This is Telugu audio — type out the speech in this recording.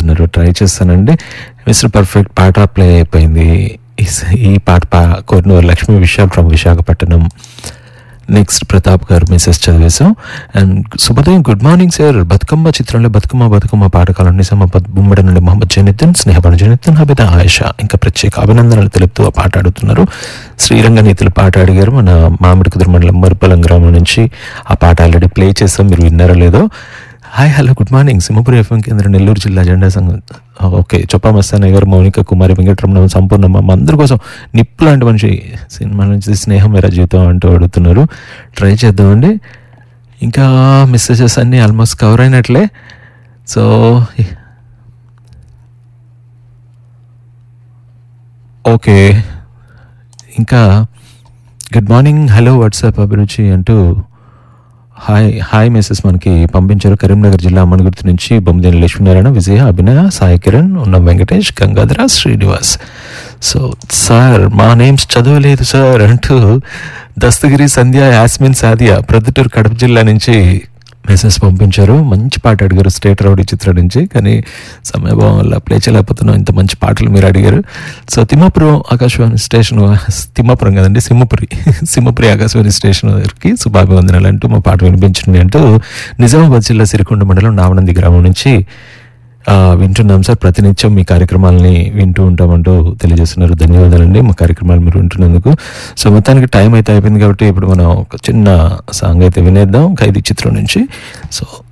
అడుగుతున్నారు ట్రై చేస్తానండి మిస్టర్ పర్ఫెక్ట్ పాట ప్లే అయిపోయింది ఈ స- ఈ పాట పా కోరినవారు Lakshmi Vishal from Visakhapatnam next Pratap garu message చదివేశాం అండ్ శుభోదయం గుడ్ మార్నింగ్ సార్ బతుకమ్మ చిత్రంలో బతుకమ్మ బతుకమ్మ పాటకాలం నిజామాబాద్ బొమ్మడి నుండి మొహమ్మద్ జనిద్దన్ స్నేహపణ జనిద్దన్ హబిద ఆయిషా ఇంకా ప్రత్యేక అభినందనలు తెలుపుతూ ఆ పాట ఆడుతున్నారు శ్రీరంగ నీతులు పాట అడిగారు మన మామిడి కుదురు మండలం మరుపలం గ్రామం నుంచి ఆ పాట ఆల్రెడీ ప్లే చేస్తాం మీరు విన్నారో లేదో hi hello good morning Simhapuri FM కేంద్రం నెల్లూరు జిల్లా జెండా సంఘం ఆ, ఓకే చొప్పా మస్తానయ్య గారు మౌనిక కుమారి వెంకటరమణ సంపూర్ణమ్మ మా అందరి కోసం నిప్పు లాంటి మనిషి సినిమా నుంచి స్నేహం మేర జీవితం అంటూ అడుగుతున్నారు ట్రై చేద్దామండి ఇంకా మెసేజెస్ అన్నీ ఆల్మోస్ట్ కవర్ అయినట్లే సో ఓకే ఇంకా good morning hello WhatsApp Abhiruchi అంటూ హాయ్ హాయ్ మెసేజ్ మనకి పంపించారు కరీంనగర్ జిల్లా అమ్మనగుర్తి నుంచి బొమ్మదేని లక్ష్మీనారాయణ విజయ అభినయ సాయి కిరణ్ ఉన్న వెంకటేష్ గంగాధర శ్రీనివాస్ సో సార్ మా నేమ్స్ చదవలేదు సార్ అంటూ దస్తగిరి సంధ్య యాస్మిన్ సాదియా ప్రొద్దుటూరు కడప జిల్లా నుంచి మెసేజ్ పంపించారు మంచి పాట అడిగారు స్టేట్ రౌడీ చిత్రం నుంచి కానీ సమయభావం వల్ల ప్లే చేయలేకపోతున్నాం ఇంత మంచి పాటలు మీరు అడిగారు సో తిమ్మాపురం ఆకాశవాణి స్టేషన్ తిమ్మాపురం కదండి సింహపురి సింహపురి ఆకాశవాణి స్టేషన్ దగ్గరికి శుభాభివందనాలు అంటూ మా పాట వినిపించండి అంటూ నిజామాబాద్ జిల్లా సిరికొండ మండలం నావనంది గ్రామం నుంచి ఆ, వింటున్నాం సార్ ప్రతినిత్యం మీ కార్యక్రమాలని వింటూ ఉంటామంటూ తెలియజేస్తున్నారు ధన్యవాదాలండి మా కార్యక్రమాలు మీరు వింటున్నందుకు సో మొత్తానికి టైం అయితే అయిపోయింది కాబట్టి ఇప్పుడు మనం ఒక చిన్న సాంగ్ అయితే వినేద్దాం ఖైదీ చిత్రం నుంచి సో